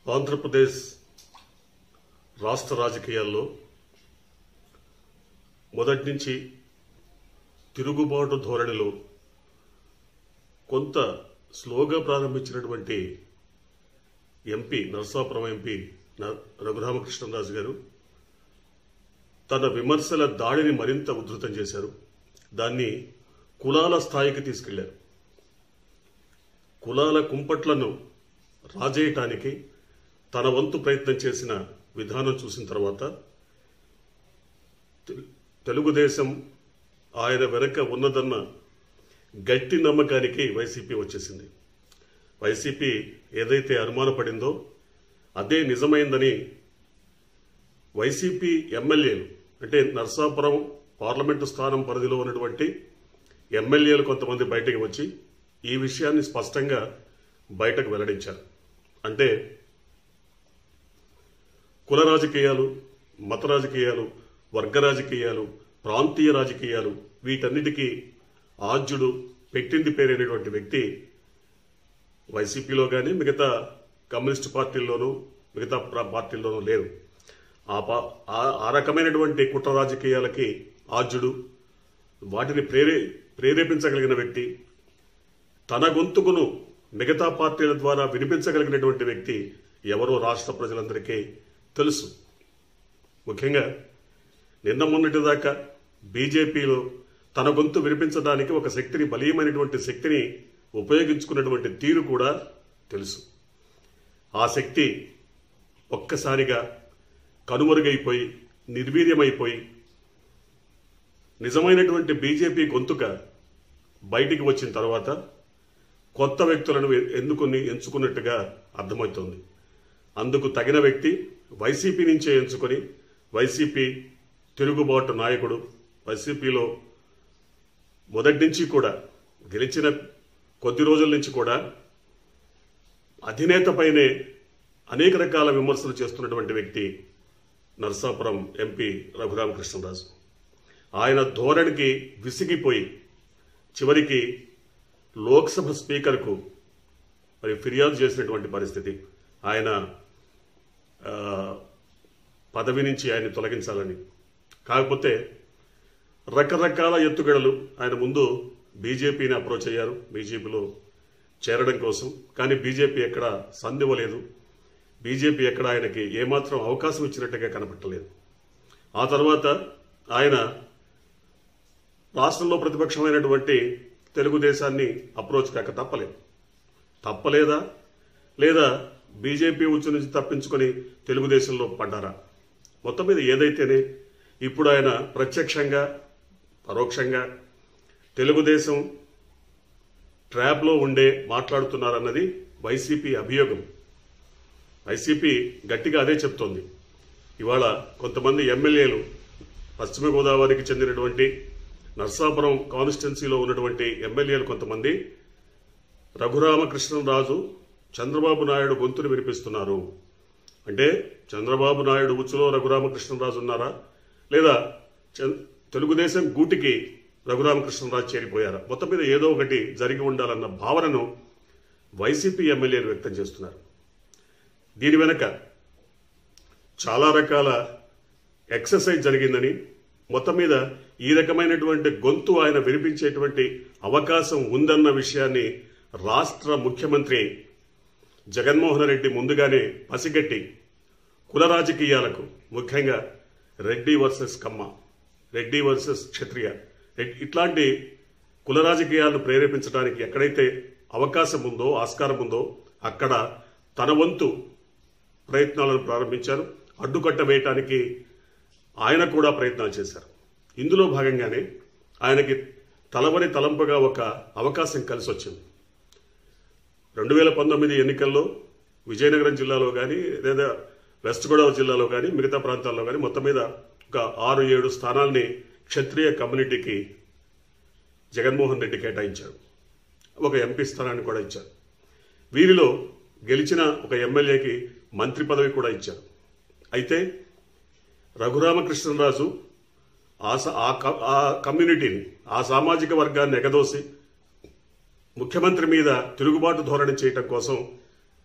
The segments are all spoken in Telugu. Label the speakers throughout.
Speaker 1: ఆంధ్రప్రదేశ్ రాష్ట్ర రాజకీయాల్లో మొదటి నుంచి తిరుగుబాటు ధోరణిలో కొంత స్లోగా ప్రారంభించినటువంటి ఎంపీ నరసాపురం ఎంపీ న- రఘురామకృష్ణరాజు గారు తన విమర్శల దాడిని మరింత ఉధృతం చేశారు దాన్ని కులాల స్థాయికి తీసుకెళ్లారు కులాల కుంపట్లను రాజేయటానికి తన వంతు ప్రయత్నం చేసిన విధానం చూసిన తర్వాత తె- తెలుగుదేశం ఆయన వెనక ఉన్నదన్న గట్టి నమ్మకానికి వైసీపీ వచ్చేసింది వైసీపీ ఏదైతే అనుమానపడిందో అదే నిజమైందని వైసీపీ ఎమ్మెల్యేలు అంటే నర్సాపురం పార్లమెంటు స్థానం పరిధిలో ఉన్నటువంటి ఎమ్మెల్యేలు కొంతమంది బయటకు వచ్చి ఈ విషయాన్ని స్పష్టంగా బయటకు వెల్లడించారు అంటే కుల రాజకీయాలు మత రాజకీయాలు వర్గ రాజకీయాలు ప్రాంతీయ రాజకీయాలు వీటన్నిటికీ ఆద్యుడు పెట్టింది పేరైనటువంటి వ్యక్తి వైసీపీలో కానీ మిగతా కమ్యూనిస్ట్ పార్టీల్లోనూ మిగతా ప్ర- పార్టీల్లోనూ లేరు ఆ పా- ఆ- ఆ రకమైనటువంటి కుట్ర రాజకీయాలకి ఆద్యుడు వాటిని ప్రేరే ప్రేరేపించగలిగిన వ్యక్తి తన గొంతుకును మిగతా పార్టీల ద్వారా వినిపించగలిగినటువంటి వ్యక్తి ఎవరో రాష్ట్ర ప్రజలందరికీ తెలుసు ముఖ్యంగా నిన్న మొన్నటి దాకా బీజేపీలో తన గొంతు వినిపించడానికి ఒక శక్తిని బలీయమైనటువంటి శక్తిని ఉపయోగించుకున్నటువంటి తీరు కూడా తెలుసు ఆ శక్తి ఒక్కసారిగా కనుమరుగైపోయి నిర్వీర్యమైపోయి నిజమైనటువంటి బీజేపీ గొంతుక బయటికి వచ్చిన తర్వాత కొత్త వ్యక్తులను ఎన్నుకుని ఎంచుకున్నట్టుగా అర్థమవుతోంది అందుకు తగిన వ్యక్తి వైసీపీ నుంచే ఎంచుకొని వైసీపీ తిరుగుబాటు నాయకుడు వైసీపీలో మొదటి నుంచి కూడా గెలిచిన కొద్ది రోజుల నుంచి కూడా అధినేతపైనే అనేక రకాల విమర్శలు చేస్తున్నటువంటి వ్యక్తి నర్సాపురం ఎంపీ రఘురామకృష్ణరాజు ఆయన ధోరణికి విసిగిపోయి చివరికి లోక్సభ స్పీకర్కు మరి ఫిర్యాదు చేసినటువంటి పరిస్థితి ఆయన ఆ, పదవి నుంచి ఆయన తొలగించాలని కాకపోతే రకరకాల ఎత్తుగడలు ఆయన ముందు బీజేపీని అప్రోచ్ అయ్యారు బీజేపీలో చేరడం కోసం కానీ బీజేపీ ఎక్కడ సందివ్వలేదు బీజేపీ ఎక్కడ ఆయనకి ఏమాత్రం అవకాశం ఇచ్చినట్టుగా కనపట్టలేదు ఆ తర్వాత ఆయన రాష్ట్రంలో ప్రతిపక్షమైనటువంటి తెలుగుదేశాన్ని అప్రోచ్ కాక తప్పలేదు తప్పలేదా లేదా బీజేపీ ఉచ్చు నుంచి తప్పించుకొని తెలుగుదేశంలో పడ్డారా మొత్తం మీద ఏదైతేనే ఇప్పుడు ఆయన ప్రత్యక్షంగా పరోక్షంగా తెలుగుదేశం ట్రాప్లో ఉండే మాట్లాడుతున్నారన్నది వైసీపీ అభియోగం వైసీపీ గట్టిగా అదే చెప్తోంది ఇవాళ కొంతమంది ఎమ్మెల్యేలు పశ్చిమ గోదావరికి చెందినటువంటి నర్సాపురం కాన్స్టిట్యున్సీలో ఉన్నటువంటి ఎమ్మెల్యేలు కొంతమంది రఘురామకృష్ణరాజు చంద్రబాబు నాయుడు గొంతును వినిపిస్తున్నారు అంటే చంద్రబాబు నాయుడు ఉచ్చులో రఘురామకృష్ణరాజు ఉన్నారా లేదా చ- తెలుగుదేశం గూటికి రఘురామకృష్ణరాజు చేరిపోయారా మొత్తం మీద ఏదో ఒకటి జరిగి ఉండాలన్న భావనను వైసీపీ ఎమ్మెల్యేలు వ్యక్తం చేస్తున్నారు దీని వెనక చాలా రకాల ఎక్సర్సైజ్ జరిగిందని మొత్తం మీద ఈ రకమైనటువంటి గొంతు ఆయన వినిపించేటువంటి అవకాశం ఉందన్న విషయాన్ని రాష్ట్ర ముఖ్యమంత్రి జగన్మోహన్ రెడ్డి ముందుగానే పసిగట్టి కుల రాజకీయాలకు ముఖ్యంగా రెడ్డి వర్సెస్ కమ్మ రెడ్డి వర్సెస్ క్షత్రియ రెడ్- ఇట్లాంటి కుల రాజకీయాలను ప్రేరేపించడానికి ఎక్కడైతే అవకాశం ఉందో ఆస్కారం ఉందో అక్కడ తన వంతు ప్రయత్నాలను ప్రారంభించారు అడ్డుకట్ట వేయటానికి ఆయన కూడా ప్రయత్నాలు చేశారు ఇందులో భాగంగానే ఆయనకి తలవని తలంపుగా ఒక అవకాశం కలిసి వచ్చింది రెండు వేల పంతొమ్మిది ఎన్నికల్లో విజయనగరం జిల్లాలో కానీ లేదా వెస్ట్ గోదావరి జిల్లాలో కానీ మిగతా ప్రాంతాల్లో కానీ మొత్తం మీద ఒక ఆరు ఏడు స్థానాల్ని క్షత్రియ కమ్యూనిటీకి జగన్మోహన్ రెడ్డి కేటాయించారు ఒక ఎంపీ స్థానాన్ని కూడా ఇచ్చారు వీరిలో గెలిచిన ఒక ఎమ్మెల్యేకి మంత్రి పదవి కూడా ఇచ్చారు అయితే రఘురామకృష్ణరాజు ఆ స- ఆ క- ఆ కమ్యూనిటీని ఆ సామాజిక వర్గాన్ని ఎగదోసి ముఖ్యమంత్రి మీద తిరుగుబాటు ధోరణి చేయటం కోసం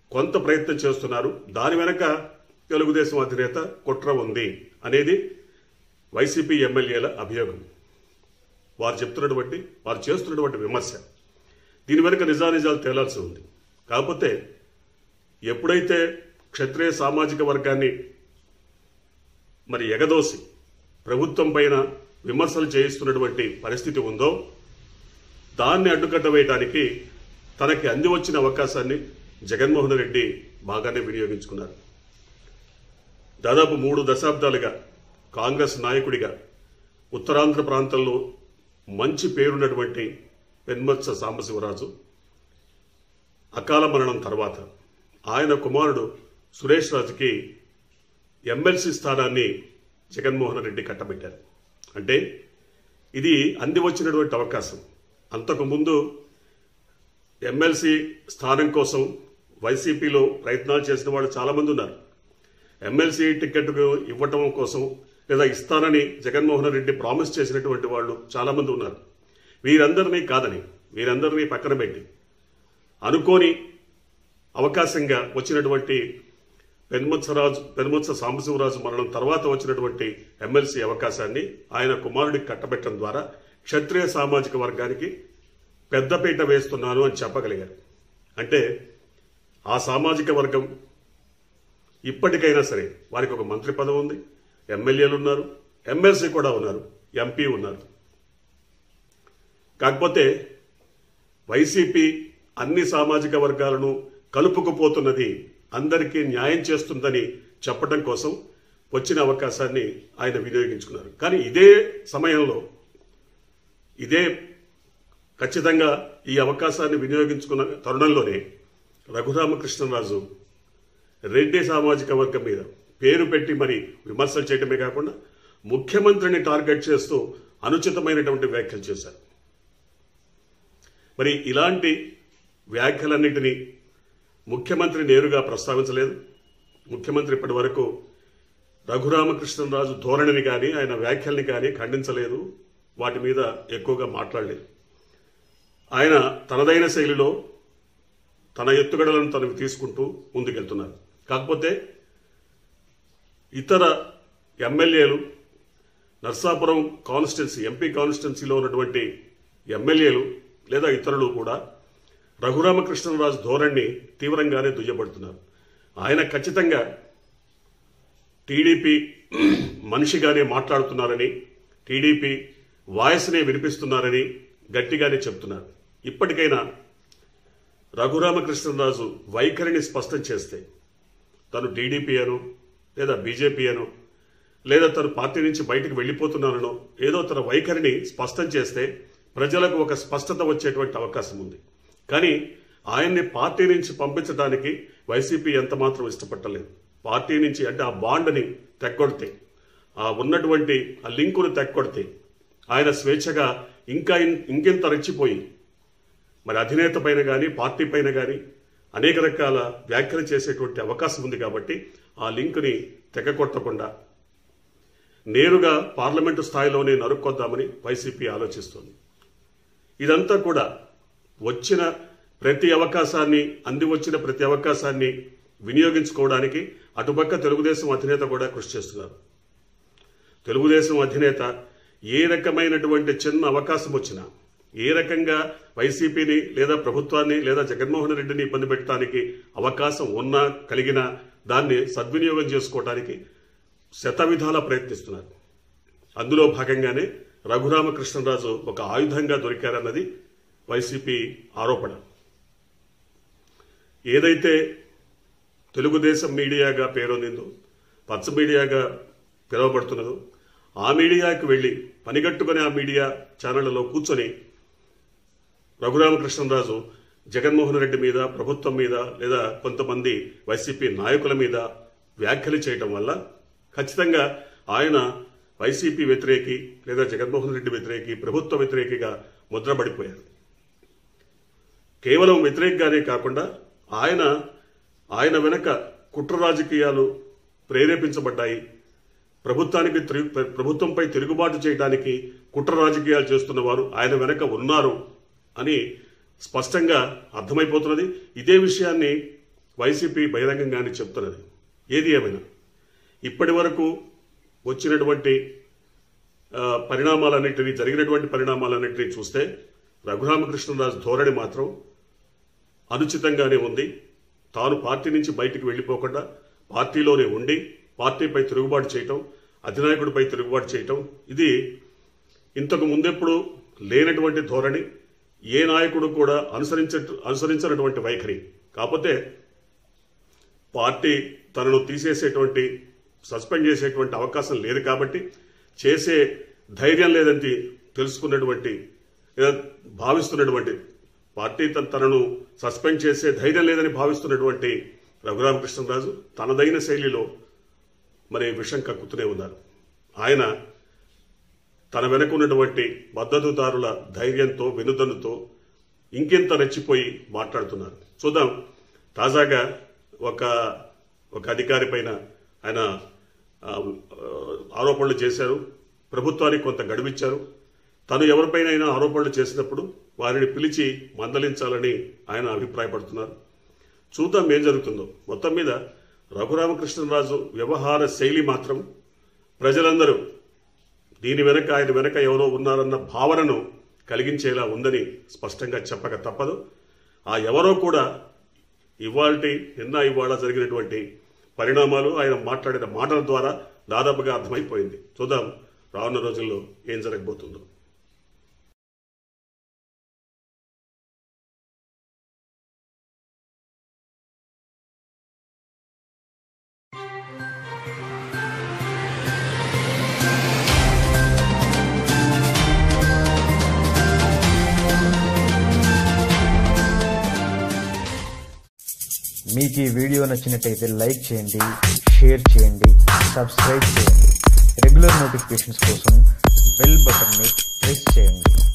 Speaker 1: కొంత ప్రయత్నం చేస్తున్నారు దాని వెనక తెలుగుదేశం అధినేత కుట్ర ఉంది అనేది వైసీపీ ఎమ్మెల్యేల అభియోగం వారు చెప్తున్నటువంటి వారు చేస్తున్నటువంటి విమర్శ దీని వెనుక నిజానిజాలు తేలాల్సి ఉంది కాకపోతే ఎప్పుడైతే క్షత్రియ సామాజిక వర్గాన్ని మరి ఎగదోసి ప్రభుత్వం పైన విమర్శలు చేయిస్తున్నటువంటి పరిస్థితి ఉందో దాన్ని అడ్డుకట్ట వేయడానికి తనకి అంది వచ్చిన అవకాశాన్ని జగన్మోహన్ రెడ్డి బాగానే వినియోగించుకున్నారు దాదాపు మూడు దశాబ్దాలుగా కాంగ్రెస్ నాయకుడిగా ఉత్తరాంధ్ర ప్రాంతంలో మంచి పేరున్నటువంటి పెన్మత్స సాంబశివరాజు అకాల మరణం తర్వాత ఆయన కుమారుడు సురేష్ రాజుకి ఎమ్మెల్సీ స్థానాన్ని జగన్మోహన్ రెడ్డి కట్టబెట్టారు అంటే ఇది అంది వచ్చినటువంటి అవకాశం అంతకుముందు ఎమ్మెల్సీ స్థానం కోసం వైసీపీలో ప్రయత్నాలు చేసిన వాళ్ళు చాలామంది ఉన్నారు ఎమ్మెల్సీ టికెట్ ఇవ్వటం కోసం లేదా ఇస్తానని జగన్మోహన్ రెడ్డి ప్రామిస్ చేసినటువంటి వాళ్ళు చాలామంది ఉన్నారు వీరందరినీ కాదని వీరందరినీ పక్కన పెట్టి అనుకోని అవకాశంగా వచ్చినటువంటి పెన్మత్సరాజు పెన్మత్స సాంబశివరాజు మరణం తర్వాత వచ్చినటువంటి ఎమ్మెల్సీ అవకాశాన్ని ఆయన కుమారుడికి కట్టబెట్టడం ద్వారా క్షత్రియ సామాజిక వర్గానికి పెద్దపీట వేస్తున్నాను అని చెప్పగలిగారు అంటే ఆ సామాజిక వర్గం ఇప్పటికైనా సరే వారికి ఒక మంత్రి పదవి ఉంది ఎమ్మెల్యేలు ఉన్నారు ఎమ్మెల్సీ కూడా ఉన్నారు ఎంపీ ఉన్నారు కాకపోతే వైసీపీ అన్ని సామాజిక వర్గాలను కలుపుకుపోతున్నది అందరికీ న్యాయం చేస్తుందని చెప్పడం కోసం వచ్చిన అవకాశాన్ని ఆయన వినియోగించుకున్నారు కానీ ఇదే సమయంలో ఇదే ఖచ్చితంగా ఈ అవకాశాన్ని వినియోగించుకున్న తరుణంలోనే రఘురామకృష్ణరాజు రెడ్డి సామాజిక వర్గం మీద పేరు పెట్టి మరి విమర్శలు చేయడమే కాకుండా ముఖ్యమంత్రిని టార్గెట్ చేస్తూ అనుచితమైనటువంటి వ్యాఖ్యలు చేశారు మరి ఇలాంటి వ్యాఖ్యలన్నింటినీ ముఖ్యమంత్రి నేరుగా ప్రస్తావించలేదు ముఖ్యమంత్రి ఇప్పటి వరకు రఘురామకృష్ణరాజు ధోరణిని కానీ ఆయన వ్యాఖ్యల్ని కానీ ఖండించలేదు వాటి మీద ఎక్కువగా మాట్లాడలేదు ఆయన తనదైన శైలిలో తన ఎత్తుగడలను తనకు తీసుకుంటూ ముందుకెళ్తున్నారు కాకపోతే ఇతర ఎమ్మెల్యేలు నర్సాపురం కాన్స్టిట్యున్సీ ఎంపీ కాన్స్టిట్యున్సీలో ఉన్నటువంటి ఎమ్మెల్యేలు లేదా ఇతరులు కూడా రఘురామకృష్ణరాజు ధోరణిని తీవ్రంగానే దుయ్యబడుతున్నారు ఆయన ఖచ్చితంగా టీడీపీ మనిషిగానే మాట్లాడుతున్నారని టీడీపీ వాయిస్నే వినిపిస్తున్నారని గట్టిగానే చెప్తున్నారు ఇప్పటికైనా రఘురామకృష్ణరాజు వైఖరిని స్పష్టం చేస్తే తను టీడీపీ అను లేదా బీజేపీ అను లేదా తను పార్టీ నుంచి బయటకు వెళ్ళిపోతున్నానో ఏదో తన వైఖరిని స్పష్టం చేస్తే ప్రజలకు ఒక స్పష్టత వచ్చేటువంటి అవకాశం ఉంది కానీ ఆయన్ని పార్టీ నుంచి పంపించడానికి వైసీపీ ఎంత మాత్రం ఇష్టపట్టలేదు పార్టీ నుంచి అంటే ఆ బాండ్ని తెక్కొడితే ఆ ఉన్నటువంటి ఆ లింకును తెక్కొడితే ఆయన స్వేచ్ఛగా ఇంకా ఇన్- ఇంకెంత రెచ్చిపోయి మరి అధినేత పైన కానీ పార్టీ పైన కానీ అనేక రకాల వ్యాఖ్యలు చేసేటువంటి అవకాశం ఉంది కాబట్టి ఆ లింకుని తెగకొట్టకుండా నేరుగా పార్లమెంటు స్థాయిలోనే నరుక్కొద్దామని వైసీపీ ఆలోచిస్తోంది ఇదంతా కూడా వచ్చిన ప్రతి అవకాశాన్ని అంది వచ్చిన ప్రతి అవకాశాన్ని వినియోగించుకోవడానికి అటుపక్క తెలుగుదేశం అధినేత కూడా కృషి చేస్తున్నారు తెలుగుదేశం అధినేత ఏ రకమైనటువంటి చిన్న అవకాశం వచ్చినా ఏ రకంగా వైసీపీని లేదా ప్రభుత్వాన్ని లేదా జగన్మోహన్ రెడ్డిని ఇబ్బంది పెట్టడానికి అవకాశం ఉన్నా కలిగినా దాన్ని సద్వినియోగం చేసుకోవడానికి శతవిధాలా ప్రయత్నిస్తున్నారు అందులో భాగంగానే రఘురామకృష్ణరాజు ఒక ఆయుధంగా దొరికారన్నది వైసీపీ ఆరోపణ ఏదైతే తెలుగుదేశం మీడియాగా పేరొందిందో పచ్చ మీడియాగా పిలువబడుతున్నదో ఆ మీడియాకు వెళ్ళి పనిగట్టుకుని ఆ మీడియా ఛానళ్లలో కూర్చొని రఘురామకృష్ణరాజు జగన్మోహన్ రెడ్డి మీద ప్రభుత్వం మీద లేదా కొంతమంది వైసీపీ నాయకుల మీద వ్యాఖ్యలు చేయటం వల్ల ఖచ్చితంగా ఆయన వైసీపీ వ్యతిరేకి లేదా జగన్మోహన్ రెడ్డి వ్యతిరేకి ప్రభుత్వ వ్యతిరేకిగా ముద్రపడిపోయారు కేవలం వ్యతిరేకంగానే కాకుండా ఆయన ఆయన వెనక కుట్ర రాజకీయాలు ప్రేరేపించబడ్డాయి ప్రభుత్వానికి తిరు- ప్రభుత్వంపై తిరుగుబాటు చేయడానికి కుట్ర రాజకీయాలు చేస్తున్న వారు ఆయన వెనక ఉన్నారు అని స్పష్టంగా అర్థమైపోతున్నది ఇదే విషయాన్ని వైసీపీ బహిరంగంగానే చెప్తున్నది ఏది ఏమైనా ఇప్పటి వరకు వచ్చినటువంటి ఆ, పరిణామాలన్నింటినీ జరిగినటువంటి పరిణామాలన్నింటినీ చూస్తే రఘురామకృష్ణరాజు ధోరణి మాత్రం అనుచితంగానే ఉంది తాను పార్టీ నుంచి బయటికి వెళ్ళిపోకుండా పార్టీలోనే ఉండి పార్టీపై తిరుగుబాటు చేయటం అధినాయకుడిపై తిరుగుబాటు చేయటం ఇది ఇంతకు ముందెప్పుడు లేనటువంటి ధోరణి ఏ నాయకుడు కూడా అనుసరించ అనుసరించినటువంటి వైఖరి కాకపోతే పార్టీ తనను తీసేసేటువంటి సస్పెండ్ చేసేటువంటి అవకాశం లేదు కాబట్టి చేసే ధైర్యం లేదని తెలుసుకున్నటువంటి లేదా భావిస్తున్నటువంటి పార్టీ తన తనను సస్పెండ్ చేసే ధైర్యం లేదని భావిస్తున్నటువంటి రఘురామకృష్ణరాజు తనదైన శైలిలో మరి విషం కక్కుతూనే ఉన్నారు ఆయన తన వెనక ఉన్నటువంటి మద్దతుదారుల ధైర్యంతో వెనుదన్నుతో ఇంకెంత రెచ్చిపోయి మాట్లాడుతున్నారు చూద్దాం తాజాగా ఒక ఒక అధికారి పైన ఆయన ఆ, ఆ, ఆరోపణలు చేశారు ప్రభుత్వానికి కొంత గడువిచ్చారు తను ఎవరిపైనైనా ఆరోపణలు చేసినప్పుడు వారిని పిలిచి మందలించాలని ఆయన అభిప్రాయపడుతున్నారు చూద్దాం ఏం జరుగుతుందో మొత్తం మీద రఘురామకృష్ణరాజు వ్యవహార శైలి మాత్రం ప్రజలందరూ దీని వెనక ఆయన వెనక ఎవరో ఉన్నారన్న భావనను కలిగించేలా ఉందని స్పష్టంగా చెప్పక తప్పదు ఆ ఎవరో కూడా ఇవాల్టి నిన్న ఇవాళ జరిగినటువంటి పరిణామాలు ఆయన మాట్లాడిన మాటల ద్వారా దాదాపుగా అర్థమైపోయింది చూద్దాం రానున్న రోజుల్లో ఏం జరగబోతుందో
Speaker 2: మీకు ఈ వీడియో నచ్చినట్టయితే లైక్ చేయండి షేర్ చేయండి సబ్స్క్రైబ్ చేయండి రెగ్యులర్ నోటిఫికేషన్స్ కోసం బెల్ బటన్ని ప్రెస్ చేయండి